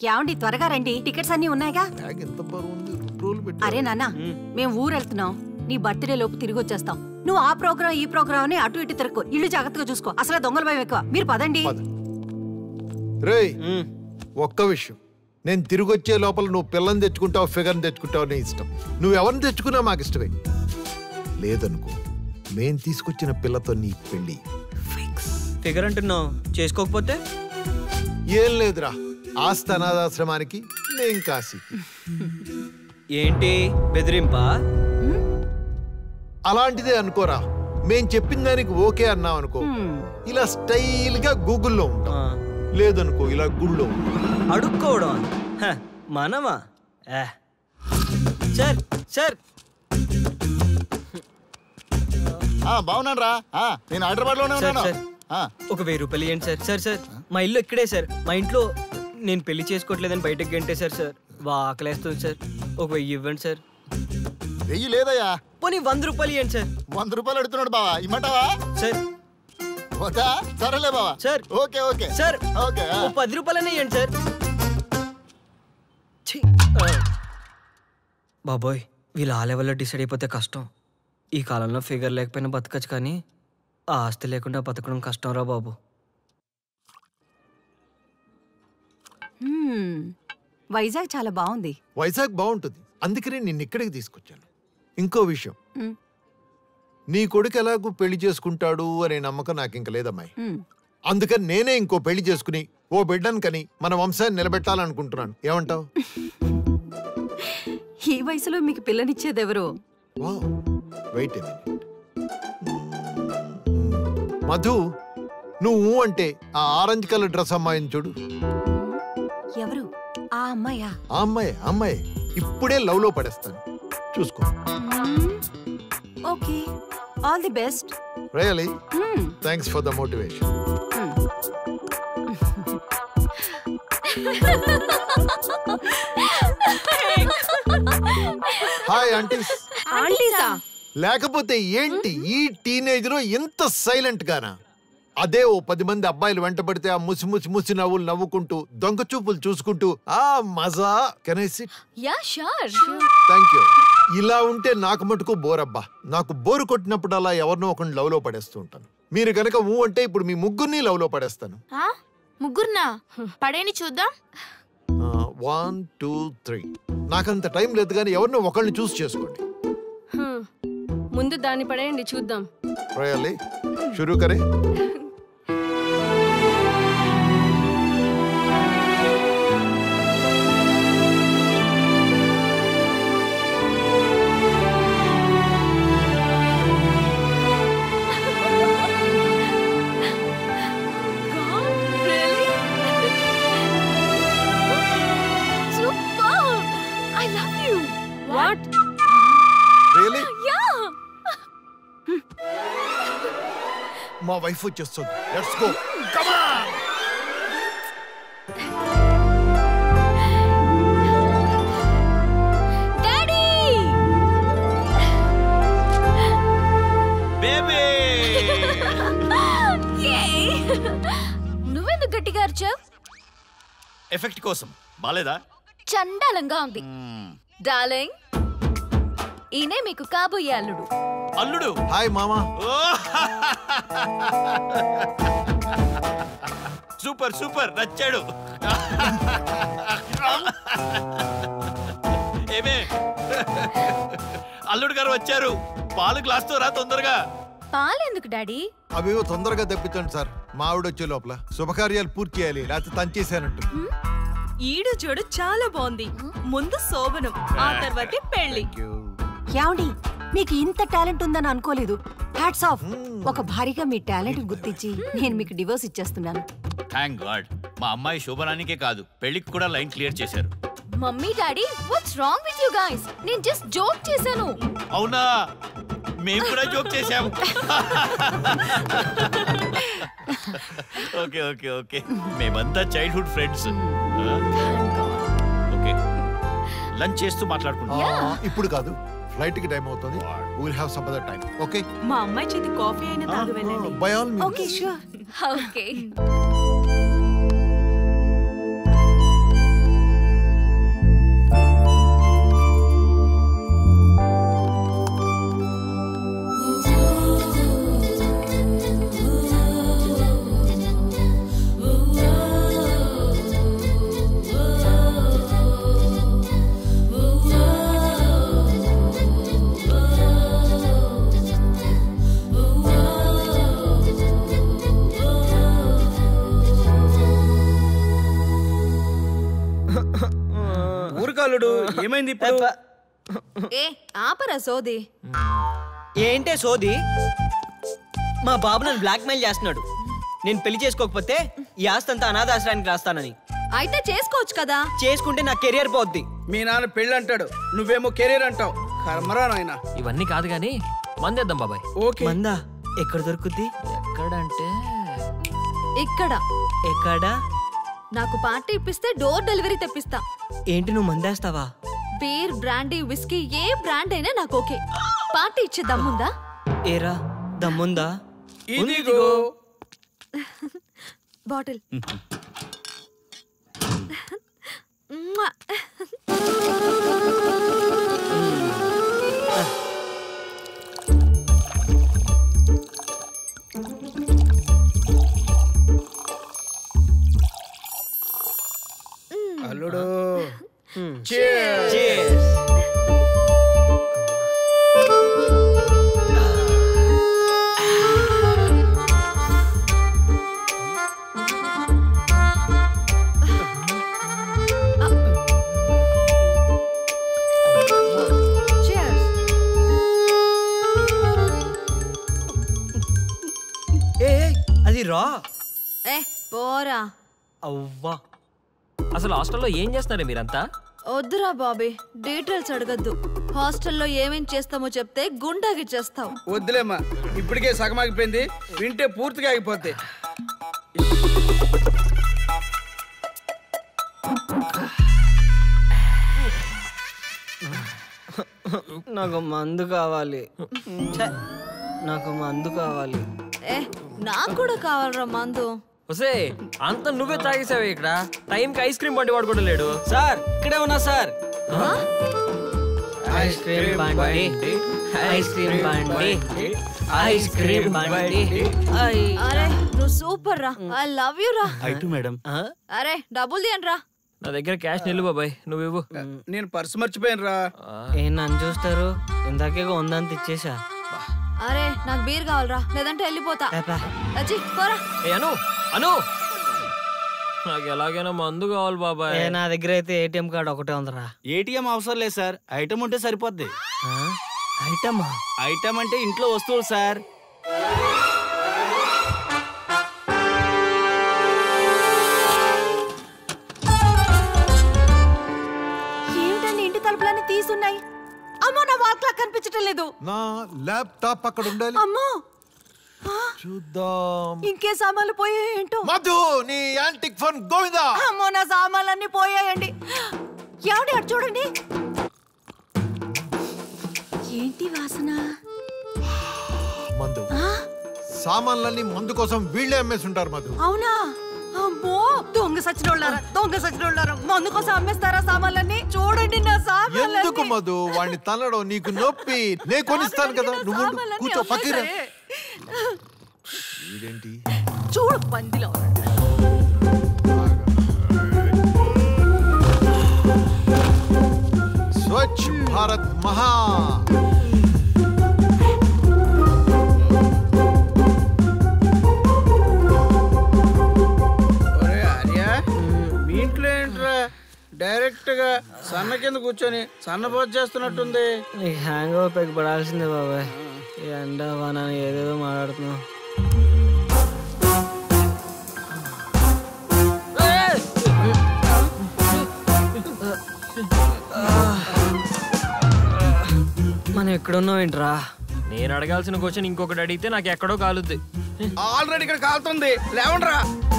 ఏమండి త్వరగా రండి టికెట్స్ అన్ని ఉన్నాయిగా బ్యాగ్ ఎంత బరువు ఉంది రెండు రోజులు పెట్టి అరే నాన్న మేము ఊరు వెళ్తున్నాం నీ బర్త్డే లోపు తిరిగి వచ్చేస్తాం నువ్వు ఆ ప్రోగ్రామ్ ఈ ప్రోగ్రామ్ అని అటు ఇటు తిరగకు ఇల్లు జాగ్రత్తగా చూసుకో అసలు దొంగల భయం ఎక్కువ మీరు పదండి పద. రేయ్ ఒక్క విషయం నేను తిరిగి వచ్చే లోపల నువ్వు పిల్లని తెచ్చుకుంటావు ఫిగర్ని తెచ్చుకుంటావు నీ ఇష్టం నువ్వు ఎవరిని తెచ్చుకున్నా మాకు ఇష్టమే లేదనుకో మేం తీసుకొచ్చిన పిల్లతో నీ పెళ్ళి ఫిక్స్ ఫిగర్ అంటున్నావు చేసుకోకపోతే ఏం లేదురా ఆస్తి అనాథాశ్రమానికి నేను కాశీకి ఏంటి బెదిరింపా అలాంటిదే అనుకోరా మేం చెప్పిన దానికి ఓకే అన్నాం అనుకో హ్మ్. ఇలా స్టైల్ గా గూగుల్లో ఉంటాం ఆ, లేదనుకో ఇలా గుళ్ళో ఉంటాం అడుక్కోవడం హ, మనమా ఏ. సార్ సార్ ఆ బాగున్నాను రా ఆ, నేను హైదరాబాద్ లోనే సార్, ఉన్నాను సార్. ఆ, ఒక వెయ్యి రూపాయలు ఇవ్వండి సార్ సార్ సార్ మా ఇల్లు ఇక్కడే సార్ మా ఇంట్లో నేను పెళ్లి చేసుకోవట్లేదని బయటకు గంటే సార్ సార్ బా ఆకలేస్తుంది సార్ ఒక వెయ్యి ఇవ్వండి సార్ వెయ్యి లేదయ్యా పోనీ వంద రూపాయలు ఇవ్వండి సార్ వంద రూపాయలు అడుగుతున్నాడు బావా ఇమ్మంటావా సార్ వద్దా సరేలే బావా sir. Okay okay sir okay ఆ. ఓ పది రూపాయలనే ఇవ్వండి సార్ ఛీ, ఆ. బాబోయ్ వీళ్ళు ఆ లెవెల్లో డిసైడ్ అయిపోతే కష్టం ఈ కాలంలో ఫిగర్ లేకపోయినా బతకచ్చు కానీ ఆ ఆస్తి లేకుండా బతకడం కష్టం రా బాబు హ్మ్. వైజాగ్ చాలా బాగుంది వైజాగ్ బాగుంటుంది అందుకనే నిన్ను ఇక్కడికి తీసుకొచ్చాను ఇంకో విషయం హ్మ్. నీ కొడుకు ఎలాగూ పెళ్లి చేసుకుంటాడు అనే నమ్మకం నాకు ఇంక లేదమ్మాయి హ్మ్. అందుకని నేనే ఇంకో పెళ్లి చేసుకుని ఓ బిడ్డను కని మన వంశాన్ని నిలబెట్టాలనుకుంటున్నాను ఏమంటావు ఈ వయసులో మీకు పిల్లనిచ్చేది ఎవరు వెయిట్ మధు నువ్వు అంటే ఆ ఆరెంజ్ కలర్ డ్రెస్ అమ్మాయిని చూడు ఎవరు ఆ అమ్మాయా ఆ అమ్మాయి ఆ అమ్మాయి ఇప్పుడే లవ్ లో పడేస్తాను చూసుకో okay all the best really thanks for the motivation hi aunties ఆంటీసా లేకపోతే ఏంటి ఈ టీనేజ్ లో ఇంత సైలెంట్ గానా అదే ఓ పది మంది అబ్బాయిలు వెంటబడితే ఆ ముసి ముసి ముసి నవ్వులు నవ్వుకుంటూ దొంగ చూపులు చూసుకుంటూ ఆ మజా కెనైసి యా షూర్ థ్యాంక్ యూ ఇలా ఉంటే నాకు మటుకు బోరబ్బా నాకు బోరు కొట్టినప్పుడు అలా ఎవరినో ఒకరిని లవ్ లో పడేస్తూ ఉంటాను మీరు గనక ఊ అంటే ఇప్పుడు మీ ముగ్గురిని లవ్ లో పడేస్తాను ముగ్గురునా పడేని చూద్దాం వన్ టూ త్రీ నాకంత టైం లేదు కానీ ఎవరినో ఒకరిని చూస్ చేసుకోండి హ్మ్. ముందు దాన్ని పడేయండి చూద్దాం రియల్లీ షురూ కరే super I love you what really yeah మా వైఫ్ వచ్చేస్తుంది let's go come on daddy baby నువ్వెందుకు గట్టిగా అరిచావు ఎఫెక్ట్ కోసం బాలేదా చండాలంగా ఉంది డార్లింగ్ ఈయనే మీకు కాబోయే అల్లుడు అల్లుడు హాయ్ మామా సూపర్ సూపర్ నచ్చాడు ఏమే అల్లుడు గారు వచ్చారు పాలు గ్లాస్ తో రా తొందరగా పాలెందుకు డాడీ అవేవో తొందరగా తెప్పించండి సార్ మా ఆవిడ వచ్చే లోపల శుభకార్యాలు పూర్తి చేయాలి లేకపోతే తంచేసానంటు ఈడు చూడు చాలా బాగుంది ముందు శోభనం ఆ తర్వాతే పెళ్లి ఏమండి మీకు ఇంత టాలెంట్ ఉందని అనుకోలేదు హ్యాట్స్ ఆఫ్ ఒక భారీగా మీ టాలెంట్ గుర్తించి నేను మీకు డివోర్స్ ఇచ్చేస్తున్నాను థ్యాంక్ గాడ్ మా అమ్మాయి శోభనానికే కాదు పెళ్లికి కూడా లైన్ క్లియర్ చేశారు mummy daddy what's wrong with you guys నేను జస్ట్ జోక్ చేశాను అవునా మేము కూడా జోక్ చేశాము ఓకే ఓకే ఓకే మేమంతా చైల్డ్హుడ్ ఫ్రెండ్స్ ఓకే లంచ్ చేస్తూ మాట్లాడుకుంటాం ఇప్పుడు కాదు ఫ్లైట్ కి టైం అవుతుంది will have some other time okay మా అమ్మాయి చేతి కాఫీ అయినా తాగు వెళ్ళండి bye all okay sure okay అల్లుడు ఏమైంది ఇప్పుడు ఏ ఆపరా సోది ఏంటే సోది మా బాబు నన్ను బ్లాక్మెయిల్ చేస్తున్నాడు నేను పెళ్లి చేసుకోకపోతే ఈ ఆస్తి అంతా అనాథాశ్రానికి రాస్తానని అయితే చేసుకోవచ్చు కదా చేసుకుంటే నా కెరియర్ పోద్ది మీ నాన్న పెళ్ళి అంటాడు నువ్వేమో కెరీర్ అంటావు కర్మరా నాయన ఇవన్నీ కాదు గాని మందేద్దాం బాబాయ్ ఓకే మందా ఎక్కడ దొరుకుద్ది ఎక్కడంటే ఇక్కడ ఎక్కడ నాకు పార్టీ ఇప్పిస్తే డోర్ డెలివరీ తెప్పిస్తా ఏంటి నువ్వు మందేస్తావా బీర్ బ్రాండీ విస్కీ ఏ బ్రాండ్ అయినా నాకు ఓకే పార్టీ ఇచ్చే దమ్ముందా ఏరా దమ్ముందా ఇదిగో బాటిల్ మ్వా. అల్లుడు Cheers. Cheers. ఏ ఏ, అది రా ఏ పోరా అవ్వా అసలు హాస్టల్లో ఏం చేస్తున్నారే మీరంతా వద్దురా బాబీ డీటెయిల్స్ అడగద్దు హాస్టల్లో ఏమేం చేస్తామో చెప్తే గుండాకి చేస్తావు వద్దులేమ్మా ఇప్పటికే సగం ఆగిపోయింది వింటే పూర్తిగా ఆగిపోద్ది నాకు మందు కావాలి ఛే, నాకు మందు కావాలి ఏ నాకు కూడా కావాలరా మందు ఒసే అంత నువ్వే తాగేసావే ఇక్కడ టైంకి ఐస్ క్రీమ్ బండి వాడు కూడా లేడు సార్ ఇక్కడే ఉన్నా సార్ ఐస్ క్రీమ్ బండి ఐస్ క్రీమ్ బండి ఐస్ క్రీమ్ బండి ఐ- అరే నువ్వు సూపర్ రా ఐ లవ్ యూ రా ఐటు మేడం ఆ? అరే డబ్బులు తీయండి రా నా దగ్గర క్యాష్ నిల్లు బాబాయ్ నువ్వు ఇవ్వు నేను పర్సు మర్చిపోయాను రా ఏం నన్ను చూస్తారు ఇందాకే ఉందంత ఇచ్చేసా అరే నాకు బీర్ కావాలరా లేదంటే వెళ్ళిపోతా ఏపా. అచ్చి పోరా ఏ అను అను నాకు ఎలాగైనా మందు కావాలి బాబాయ్ ఏ నా దగ్గర అయితే ఏటీఎం కార్డు ఒకటే ఉందిరా ఏటీఎం అవసరం లేదు సార్ ఐటమ్ ఉంటే సరిపోద్ది ఆ? ఐటమా ఐటమ్ అంటే ఇంట్లో వస్తువులు సార్ ఏమిటండి ఇంటి తలుపులన్నీ తీసున్నాయి అమ్మో నా వాల్ క్లాక్ కనిపించటం లేదు నా ల్యాప్టాప్ అక్కడ ఉండాలి అమ్మో చూద్దాం ఇంకే సామాన్లు పోయాయేంటో మధు నీ యాంటిక్ ఫోన్ గోవిందా అమ్మో నా సామాన్లన్నీ పోయాయండి ఏమండి అటు చూడండి ఏంటి వాసన మందు ఆ, సామాన్లన్నీ మందు కోసం వీళ్ళే అమ్మేసి ఉంటారు మధు అవునా అమ్మో దొంగ సచ్చినోళ్ళారా దొంగ సచ్చినోళ్ళారా మందు కోసం అమ్మేస్తారా సామాన్లన్నీ చూడండి నా ఎందుకు సామాన్లన్నీ మధు వాడిని తనడం నీకు నొప్పి నే కొనిస్తాను కదా నా నువ్వు ఉండు. సామాన్లన్నీ కూర్చో పక్కన అమ్మేశారే. ఇదేంటి చూడు పందిలో స్వచ్ఛ భారత్ మహా ఒరే ఆర్య మీ ఇంట్లో ఏంట్రా డైరెక్ట్ గా సన్న కింద కూర్చొని సన్నపోతు చేస్తున్నట్టుంది నీకు హ్యాంగ్ ఓవర్ పెగ్ పడాల్సిందే బాబాయ్ ఈ ఎండ వాన అని ఏదేదో మాట్లాడుతున్నావు మనం ఎక్కడున్నాం ఏంట్రా నేను అడగాల్సిన క్వశ్చన్ ఇంకొకటి అడిగితే నాకు ఎక్కడో కాలుద్ది ఆల్రెడీ ఇక్కడ కాలుతుంది లేవండ్రా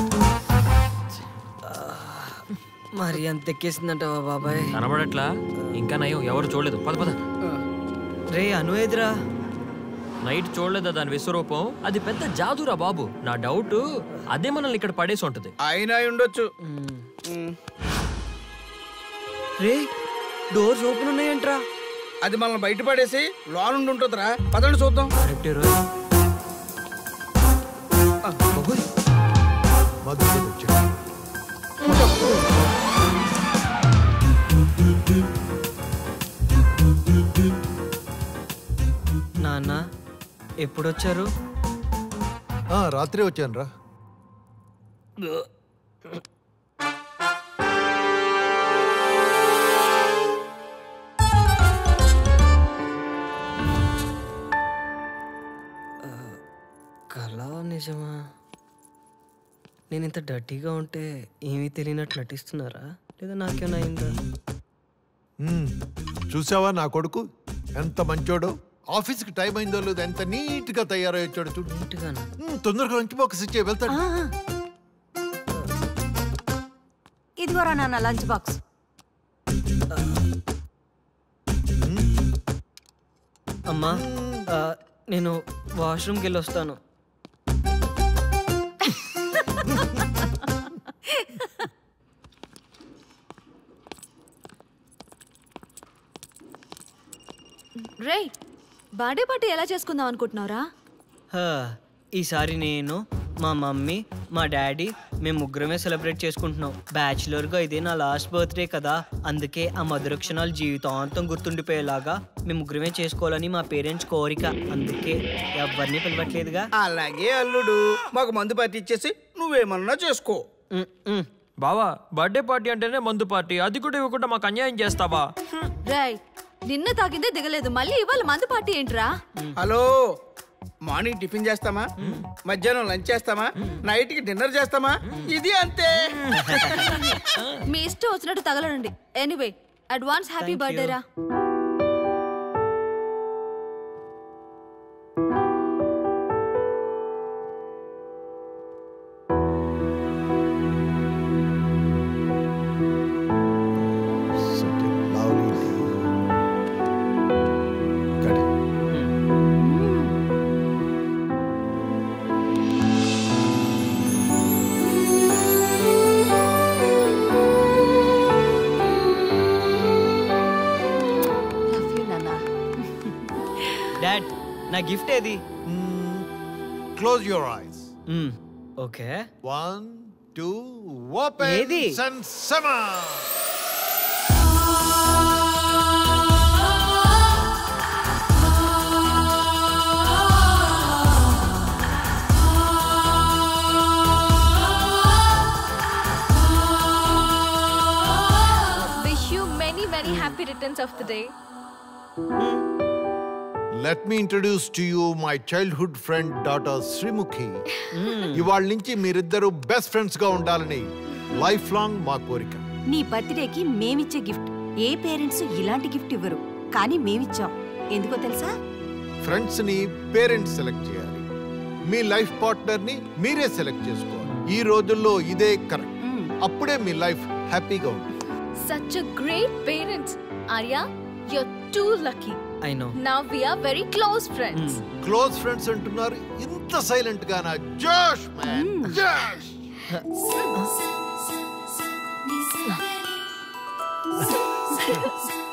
మరి అంత ఎక్కేసిందంటావా బాబాయ్ కనబడట్లా ఇంకా నయం ఎవరు చూడలేదు పద పద రే అను ఎదురా నైట్ చూడలేదా దాని విశ్వరూపం అది పెద్ద జాదురా బాబు నా డౌట్ అదే మనల్ని ఇక్కడ పడేసి ఉంటది అయినా అయి ఉండొచ్చు రే డోర్స్ ఓపెన్ ఉన్నాయంట్రా అది మనల్ని బయట పడేసి లోనుండి ఉంటుందిరా పదండి చూద్దాం కరెక్టే రోయ్. మధు కూడా వచ్చాడు. నాన్న ఎప్పుడొచ్చారు ఆ, రాత్రి వచ్చాను రా నిజమా నేను ఇంత డర్టీగా ఉంటే ఏమీ తెలియనట్టు నటిస్తున్నారా లేదా నాకేమైనా అయిందా మ్మ్. చూసావా నా కొడుకు ఎంత మంచోడో ఆఫీస్కి టైం అయిందో లేదో ఎంత నీట్ గా తయారై వచ్చాడు చూడు నీట్గానా మ్మ్, తొందరగా లంచ్ బాక్స్ ఇచ్చే వెళ్తాడు ఆ, ఆ. ఇదిగోరా నాన్న లంచ్ బాక్స్ అమ్మా ఆ, నేను వాష్రూమ్కి వెళ్ళి వస్తాను రే బర్త్డే పార్టీ ఎలా చేసుకుందాం అనుకుంటున్నావురా హా, ఈసారి నేను మా మమ్మీ మా డాడీ మేము ముగ్గురమే సెలబ్రేట్ చేసుకుంటున్నాం బ్యాచులర్గా ఇదే నా లాస్ట్ బర్త్డే కదా అందుకే ఆ మధుర క్షణాలు జీవితాంతం గుర్తుండిపోయేలాగా మేము ముగ్గురమే చేసుకోవాలని మా పేరెంట్స్ కోరిక అందుకే ఎవరిని పిలవట్లేదుగా అలాగే అల్లుడు మాకు మందు పట్టి ఇచ్చేసి నువ్వేమన్నా చేసుకో ఉమ్, ఉమ్. బావా బర్త్డే పార్టీ అంటేనే మందు పార్టీ అది కూడా ఇవ్వకుండా మాకు అన్యాయం చేస్తావా రేయ్ నిన్న తాగిందే దిగలేదు మళ్ళీ ఇవాళ మందు పార్టీ ఏంట్రా హలో మార్నింగ్ టిఫిన్ చేస్తామా మధ్యాహ్నం లంచ్ చేస్తామా నైట్ కి డిన్నర్ చేస్తామా ఇది అంతే మీ ఇష్టం వచ్చినట్టు తగలడండి ఎనీవే అడ్వాన్స్ హ్యాపీ బర్త్డే రా Such a lovely day. Correct. Love you నాన్న డాడ్ నా గిఫ్ట్ ఏది Close your eyes. Hmm, okay One, two, open ఏది? and summer. Wish you many many happy returns of the day Let me introduce to you my childhood friend daughter Srimukhi. ఇవాళ నుంచి మీరిద్దరూ best friends గా ఉండాలని life long మా కోరిక నీ బర్త్డేకి మేమిచ్చే గిఫ్ట్ ఏ పేరెంట్స్ ఇలాంటి గిఫ్ట్ ఇవ్వరు కానీ మేమిచ్చాం ఎందుకో తెలుసా ఫ్రెండ్స్ ని పేరెంట్స్ సెలెక్ట్ చేయాలి మీ లైఫ్ పార్ట్నర్ ని మీరే సెలెక్ట్ చేసుకోవాలి ఈ రోజుల్లో ఇదే కరెక్ట్ అప్పుడే మీ లైఫ్ హ్యాపీగా ఉంటుంది such a great parents Arya you're too lucky I know now we are very close friends close friends అంటున్నారు ఇంత సైలెంట్ గానా జోష్ మ్యాన్ జోష్ Yes.